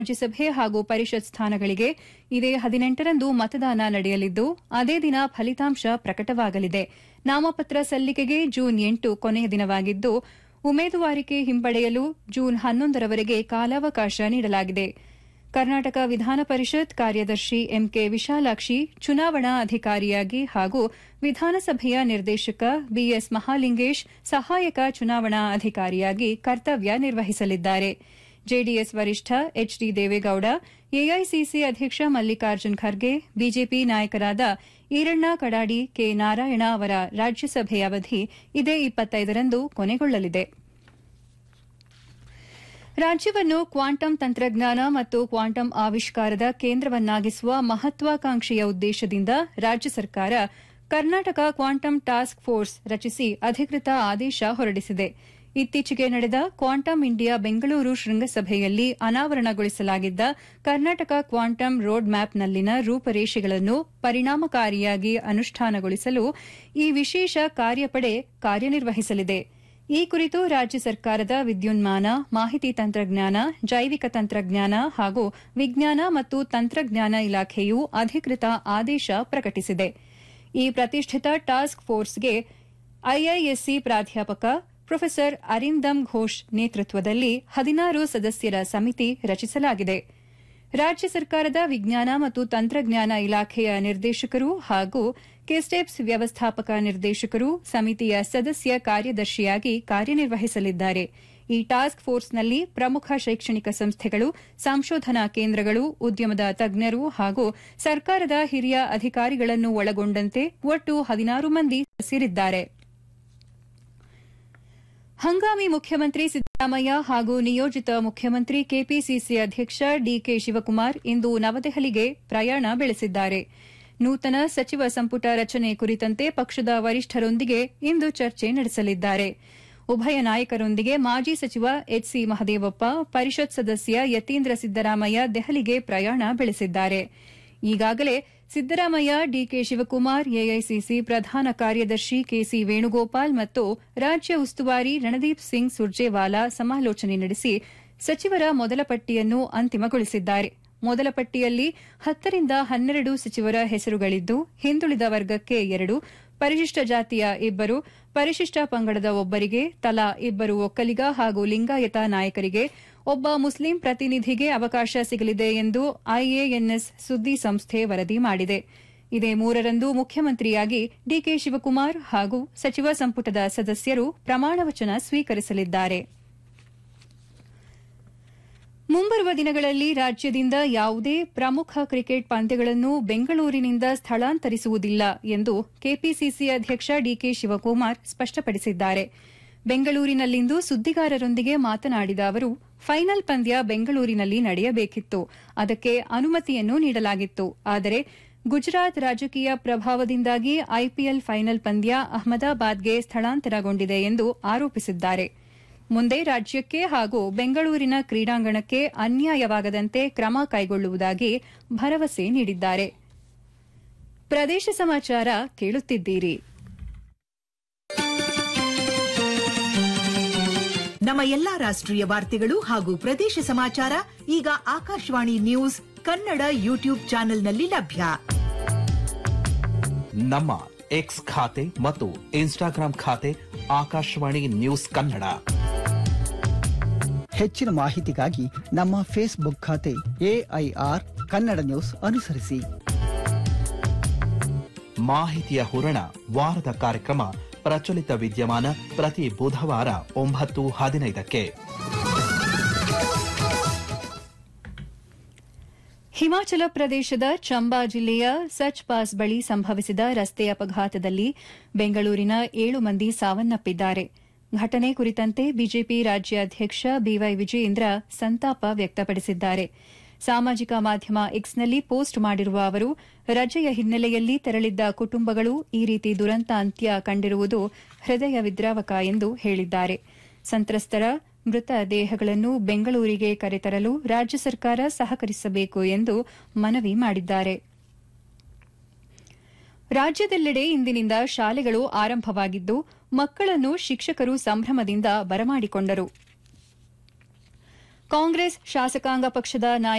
ರಾಜ್ಯಸಭೆ ಹಾಗೂ ಪರಿಷತ್ ಸ್ಥಾನಗಳಿಗೆ ಇದೇ ಹದಿನೆಂಟರಂದು ಮತದಾನ ನಡೆಯಲಿದ್ದು ಅದೇ ದಿನ ಫಲಿತಾಂಶ ಪ್ರಕಟವಾಗಲಿದೆ ನಾಮಪತ್ರ ಸಲ್ಲಿಕೆಗೆ ಜೂನ್ ಎಂಟು ಕೊನೆಯ ದಿನವಾಗಿದ್ದು ಉಮೇದುವಾರಿಕೆ ಹಿಂಪಡೆಯಲು ಜೂನ್ ಹನ್ನೊಂದರವರೆಗೆ ಕಾಲಾವಕಾಶ ನೀಡಲಾಗಿದೆ ಕರ್ನಾಟಕ ವಿಧಾನ ಪರಿಷತ್ ಕಾರ್ಯದರ್ಶಿ ಎಂಕೆ ವಿಶಾಲಾಕ್ಷಿ ಚುನಾವಣಾ ಅಧಿಕಾರಿಯಾಗಿ ಹಾಗೂ ವಿಧಾನಸಭೆಯ ನಿರ್ದೇಶಕ ಬಿಎಸ್ ಮಹಾಲಿಂಗೇಶ್ ಸಹಾಯಕ ಚುನಾವಣಾ ಅಧಿಕಾರಿಯಾಗಿ ಕರ್ತವ್ಯ ನಿರ್ವಹಿಸಲಿದ್ದಾರೆ ಜೆಡಿಎಸ್ ವರಿಷ್ಠ ಎಚ್ಡಿ ದೇವೇಗೌಡ ಎಐಸಿಸಿ ಅಧ್ಯಕ್ಷ ಮಲ್ಲಿಕಾರ್ಜುನ್ ಖರ್ಗೆ ಬಿಜೆಪಿ ನಾಯಕರಾದ ಈರಣ್ಣ ಕಡಾಡಿ ಕೆ ನಾರಾಯಣ ಅವರ ರಾಜ್ಯಸಭೆ ಅವಧಿ ಇದೇ ಇಪ್ಪತ್ತೈದರಂದು ಕೊನೆಗೊಳ್ಳಲಿದೆ ರಾಜ್ಯವನ್ನು ಕ್ವಾಂಟಮ್ ತಂತ್ರಜ್ಞಾನ ಮತ್ತು ಕ್ವಾಂಟಮ್ ಆವಿಷ್ಕಾರದ ಕೇಂದ್ರವನ್ನಾಗಿಸುವ ಮಹತ್ವಾಕಾಂಕ್ಷೆಯ ಉದ್ದೇಶದಿಂದ ರಾಜ್ಯ ಸರ್ಕಾರ ಕರ್ನಾಟಕ ಕ್ವಾಂಟಮ್ ಟಾಸ್ಕ್ ಫೋರ್ಸ್ ರಚಿಸಿ ಅಧಿಕೃತ ಆದೇಶ ಹೊರಡಿಸಿದೆ ಇತ್ತೀಚೆಗೆ ನಡೆದ ಕ್ವಾಂಟಮ್ ಇಂಡಿಯಾ ಬೆಂಗಳೂರು ಶೃಂಗಸಭೆಯಲ್ಲಿ ಅನಾವರಣಗೊಳಿಸಲಾಗಿದ್ದ ಕರ್ನಾಟಕ ಕ್ವಾಂಟಮ್ ರೋಡ್ ಮ್ಯಾಪ್ನಲ್ಲಿನ ರೂಪರೇಷೆಗಳನ್ನು ಪರಿಣಾಮಕಾರಿಯಾಗಿ ಅನುಷ್ಠಾನಗೊಳಿಸಲು ಈ ವಿಶೇಷ ಕಾರ್ಯಪಡೆ ಕಾರ್ಯನಿರ್ವಹಿಸಲಿದೆ ಈ ಕುರಿತು ರಾಜ್ಯ ಸರ್ಕಾರದ ವಿದ್ಯುನ್ಮಾನ ಮಾಹಿತಿ ತಂತ್ರಜ್ಞಾನ ಜೈವಿಕ ತಂತ್ರಜ್ಞಾನ ಹಾಗೂ ವಿಜ್ಞಾನ ಮತ್ತು ತಂತ್ರಜ್ಞಾನ ಇಲಾಖೆಯು ಅಧಿಕೃತ ಆದೇಶ ಪ್ರಕಟಿಸಿದೆ ಈ ಪ್ರತಿಷ್ಠಿತ ಟಾಸ್ಕ್ ಫೋರ್ಸ್ಗೆ ಐಐಎಸ್ಸಿ ಪ್ರಾಧ್ಯಾಪಕ ಪ್ರೊಫೆಸರ್ ಅರಿಂದಮ್ ಘೋಷ್ ನೇತೃತ್ವದಲ್ಲಿ ಹದಿನಾರು ಸದಸ್ಯರ ಸಮಿತಿ ರಚಿಸಲಾಗಿದೆ ರಾಜ್ಯ ಸರ್ಕಾರದ ವಿಜ್ಞಾನ ಮತ್ತು ತಂತ್ರಜ್ಞಾನ ಇಲಾಖೆಯ ನಿರ್ದೇಶಕರು ಹಾಗೂ ಕೆಸ್ಟೆಪ್ಸ್ ವ್ಯವಸ್ಥಾಪಕ ನಿರ್ದೇಶಕರು ಸಮಿತಿಯ ಸದಸ್ಯ ಕಾರ್ಯದರ್ಶಿಯಾಗಿ ಕಾರ್ಯನಿರ್ವಹಿಸಲಿದ್ದಾರೆ ಈ ಟಾಸ್ಕ್ ಫೋರ್ಸ್ನಲ್ಲಿ ಪ್ರಮುಖ ಶೈಕ್ಷಣಿಕ ಸಂಸ್ಥೆಗಳು ಸಂಶೋಧನಾ ಕೇಂದ್ರಗಳು ಉದ್ಯಮದ ತಜ್ಞರು ಹಾಗೂ ಸರ್ಕಾರದ ಹಿರಿಯ ಅಧಿಕಾರಿಗಳನ್ನು ಒಳಗೊಂಡಂತೆ ಒಟ್ಟು ಹದಿನಾರು ಮಂದಿ ಸೇರಿದ್ದಾರೆ ಹಂಗಾಮಿ ಮುಖ್ಯಮಂತ್ರಿ ಸಿದ್ದರಾಮಯ್ಯ ಹಾಗೂ ನಿಯೋಜಿತ ಮುಖ್ಯಮಂತ್ರಿ ಕೆಪಿಸಿಸಿ ಅಧ್ಯಕ್ಷ ಡಿಕೆ ಶಿವಕುಮಾರ್ ಇಂದು ನವದೆಹಲಿಗೆ ಪ್ರಯಾಣ ಬೆಳೆಸಿದ್ದಾರೆ ನೂತನ ಸಚಿವ ಸಂಪುಟ ರಚನೆ ಕುರಿತಂತೆ ಪಕ್ಷದ ವರಿಷ್ಠರೊಂದಿಗೆ ಇಂದು ಚರ್ಚೆ ನಡೆಸಲಿದ್ದಾರೆ ಉಭಯ ನಾಯಕರೊಂದಿಗೆ ಮಾಜಿ ಸಚಿವ ಎಚ್ಸಿ ಮಹದೇವಪ್ಪ ಪರಿಷತ್ ಸದಸ್ಯ ಯತೀಂದ್ರ ಸಿದ್ದರಾಮಯ್ಯ ದೆಹಲಿಗೆ ಪ್ರಯಾಣ ಬೆಳೆಸಿದ್ದಾರೆ ಈಗಾಗಲೇ ಸಿದ್ದರಾಮಯ್ಯ ಡಿಕೆ ಶಿವಕುಮಾರ್ ಎಐಸಿಸಿ ಪ್ರಧಾನ ಕಾರ್ಯದರ್ಶಿ ಕೆಸಿ ವೇಣುಗೋಪಾಲ್ ಮತ್ತು ರಾಜ್ಯ ಉಸ್ತುವಾರಿ ರಣದೀಪ್ ಸಿಂಗ್ ಸುರ್ಜೇವಾಲಾ ಸಮಾಲೋಚನೆ ನಡೆಸಿ ಸಚಿವರ ಮೊದಲ ಪಟ್ಟಿಯನ್ನು ಅಂತಿಮಗೊಳಿಸಿದ್ದಾರೆ ಮೊದಲ ಪಟ್ಟಿಯಲ್ಲಿ ಹತ್ತರಿಂದ ಹನ್ನೆರಡು ಸಚಿವರ ಹೆಸರುಗಳಿದ್ದು ಹಿಂದುಳಿದ ವರ್ಗಕ್ಕೆ ಎರಡು ಪರಿಶಿಷ್ಟ ಜಾತಿಯ ಇಬ್ಬರು ಪರಿಶಿಷ್ಟ ಪಂಗಡದ ಒಬ್ಬರಿಗೆ ತಲಾ ಇಬ್ಬರು ಒಕ್ಕಲಿಗ ಹಾಗೂ ಲಿಂಗಾಯತ ನಾಯಕರಿಗೆ ಒಬ್ಬ ಮುಸ್ಲಿಂ ಪ್ರತಿನಿಧಿಗೆ ಅವಕಾಶ ಸಿಗಲಿದೆ ಎಂದು ಐಎಎನ್ಎಸ್ ಸುದ್ದಿ ಸಂಸ್ಥೆ ವರದಿ ಮಾಡಿದೆ ಇದೇ ಮೂರರಂದು ಮುಖ್ಯಮಂತ್ರಿಯಾಗಿ ಡಿಕೆ ಶಿವಕುಮಾರ್ ಹಾಗೂ ಸಚಿವ ಸಂಪುಟದ ಸದಸ್ಯರು ಪ್ರಮಾಣವಚನ ಸ್ವೀಕರಿಸಲಿದ್ದಾರೆ ಮುಂಬರುವ ದಿನಗಳಲ್ಲಿ ರಾಜ್ಯದಿಂದ ಯಾವುದೇ ಪ್ರಮುಖ ಕ್ರಿಕೆಟ್ ಪಂದ್ಯಗಳನ್ನು ಬೆಂಗಳೂರಿನಿಂದ ಸ್ಥಳಾಂತರಿಸುವುದಿಲ್ಲ ಎಂದು ಕೆಪಿಸಿಸಿ ಅಧ್ಯಕ್ಷ ಡಿಕೆ ಶಿವಕುಮಾರ್ ಸ್ಪಷ್ಟಪಡಿಸಿದ್ದಾರೆ ಬೆಂಗಳೂರಿನಲ್ಲಿಂದು ಸುದ್ದಿಗಾರರೊಂದಿಗೆ ಮಾತನಾಡಿದ ಅವರು ಫೈನಲ್ ಪಂದ್ಯ ಬೆಂಗಳೂರಿನಲ್ಲಿ ನಡೆಯಬೇಕಿತ್ತು ಅದಕ್ಕೆ ಅನುಮತಿಯನ್ನು ನೀಡಲಾಗಿತ್ತು ಆದರೆ ಗುಜರಾತ್ ರಾಜಕೀಯ ಪ್ರಭಾವದಿಂದಾಗಿ ಐಪಿಎಲ್ ಫೈನಲ್ ಪಂದ್ಯ ಅಹಮದಾಬಾದ್ಗೆ ಸ್ಥಳಾಂತರಗೊಂಡಿದೆ ಎಂದು ಆರೋಪಿಸಿದ್ದಾರೆ ಮುಂದೆ ರಾಜ್ಯಕ್ಕೆ ಹಾಗೂ ಬೆಂಗಳೂರಿನ ಕ್ರೀಡಾಂಗಣಕ್ಕೆ ಅನ್ಯಾಯವಾಗದಂತೆ ಕ್ರಮ ಕೈಗೊಳ್ಳುವುದಾಗಿ ಭರವಸೆ ನೀಡಿದ್ದಾರೆ ಪ್ರದೇಶ ಸಮಾಚಾರ ಕೇಳುತ್ತಿದ್ದೀರಿ ನಮ್ಮ ಎಲ್ಲಾ ರಾಷ್ಟ್ರೀಯ ವಾರ್ತೆಗಳು ಹಾಗೂ ಪ್ರದೇಶ ಸಮಾಚಾರ ಈಗ ಆಕಾಶವಾಣಿ ನ್ಯೂಸ್ ಕನ್ನಡ ಯೂಟ್ಯೂಬ್ ಚಾನೆಲ್ನಲ್ಲಿ ಲಭ್ಯ ನಮ್ಮ ಎಕ್ಸ್ ಖಾತೆ ಮತ್ತು ಇನ್ಸ್ಟಾಗ್ರಾಂ ಖಾತೆ ಆಕಾಶವಾಣಿ ನ್ಯೂಸ್ ಕನ್ನಡ ಹೆಚ್ಚಿನ ಮಾಹಿತಿಗಾಗಿ ನಮ್ಮ ಫೇಸ್ಬುಕ್ ಖಾತೆ ಎಐಆರ್ ಕನ್ನಡ ನ್ಯೂಸ್ ಅನುಸರಿಸಿ ಮಾಹಿತಿಯ ಹೂರಣ ವಾರದ ಕಾರ್ಯಕ್ರಮ ಪ್ರಚಲಿತ ವಿದ್ಯಮಾನ ಪ್ರತಿ ಬುಧವಾರ ಒಂಬತ್ತು ಹದಿನೈದಕ್ಕೆ ಹಿಮಾಚಲ ಪ್ರದೇಶದ ಚಂಬಾ ಜಿಲ್ಲೆಯ ಸಚ್ ಪಾಸ್ ಬಳಿ ಸಂಭವಿಸಿದ ರಸ್ತೆ ಅಪಘಾತದಲ್ಲಿ ಬೆಂಗಳೂರಿನ ಏಳು ಮಂದಿ ಸಾವನ್ನಪ್ಪಿದ್ದಾರೆ ಘಟನೆ ಕುರಿತಂತೆ ಬಿಜೆಪಿ ರಾಜ್ಯಾಧ್ಯಕ್ಷ ಬಿವೈ ವಿಜಯೇಂದ್ರ ಸಂತಾಪ ವ್ಯಕ್ತಪಡಿಸಿದ್ದಾರೆ ಸಾಮಾಜಿಕ ಮಾಧ್ಯಮ ಎಕ್ಸ್ನಲ್ಲಿ ಪೋಸ್ಟ್ ಮಾಡಿರುವ ಅವರು ರಜೆಯ ಹಿನ್ನೆಲೆಯಲ್ಲಿ ತೆರಳಿದ್ದ ಕುಟುಂಬಗಳು ಈ ರೀತಿ ದುರಂತ ಅಂತ್ಯ ಕಂಡಿರುವುದು ಹೃದಯ ವಿದ್ರಾವಕ ಎಂದು ಹೇಳಿದ್ದಾರೆ ಸಂತ್ರಸ್ತರ ಮೃತ ದೇಹಗಳನ್ನು ಬೆಂಗಳೂರಿಗೆ ಕರೆತರಲು ರಾಜ್ಯ ಸರ್ಕಾರ ಸಹಕರಿಸಬೇಕು ಎಂದು ಮನವಿ ಮಾಡಿದ್ದಾರೆ ರಾಜ್ಯದೆಲ್ಲೆಡೆ ಇಂದಿನಿಂದ ಶಾಲೆಗಳು ಆರಂಭವಾಗಿದ್ದು ಮಕ್ಕಳನ್ನು ಶಿಕ್ಷಕರು ಸಂಭ್ರಮದಿಂದ ಬರಮಾಡಿಕೊಂಡರು ಕಾಂಗ್ರೆಸ್ ಶಾಸಕಾಂಗ ಪಕ್ಷದ ನಾಯಕ